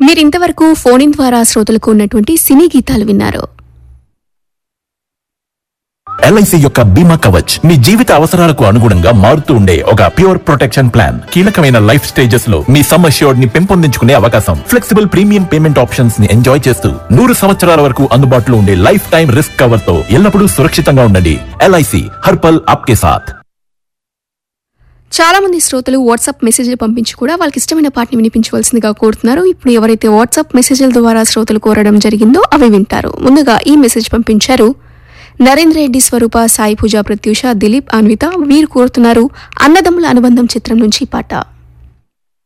మీరు ఇంతవరకు phone in ద్వారా శ్రోతలకు ఉన్నటువంటి సినీ గీతాలు విన్నారు ఎల్ఐసి యొక్క బీమా కవచ్ మీ జీవిత అవసరాలకు అనుగుణంగా మారుతూ ఉండే ఒక ప్యూర్ ప్రొటెక్షన్ ప్లాన్ కీలకమైన లైఫ్ స్టేజెస్ లో మీ సమ్ అష్యూర్డ్ ని పెంపొందించుకునే అవకాశం ఫ్లెక్సిబుల్ ప్రీమియం పేమెంట్ ఆప్షన్స్ ని ఎంజాయ్ చేస్తూ నూరు సంవత్సరాల వరకు అందుబాటులో ఉండే లైఫ్ టైం రిస్క్ కవర్ తో ఎల్లప్పుడూ సురక్షితంగా ఉండండి ఎల్ఐసి హర్పల్ ఆప్కే సాథ్ చాలా మంది శ్రోతలు వాట్సాప్ మెసేజ్లు పంపించి కూడా వాళ్ళకి ఇష్టమైన పాటని వినిపించవలసిందిగా కోరుతున్నారు ఇప్పుడు ఎవరైతే వాట్సాప్ మెసేజ్ల ద్వారా శ్రోతలు కోరడం జరిగిందో అవి వింటారు ముందుగా ఈ మెసేజ్ పంపించారు నరేంద్ర రెడ్డి స్వరూప సాయి పూజ ప్రత్యూష దిలీప్ అన్విత వీరు కోరుతున్నారు అన్నదమ్ముల అనుబంధం చిత్రం నుంచి ఈ పాట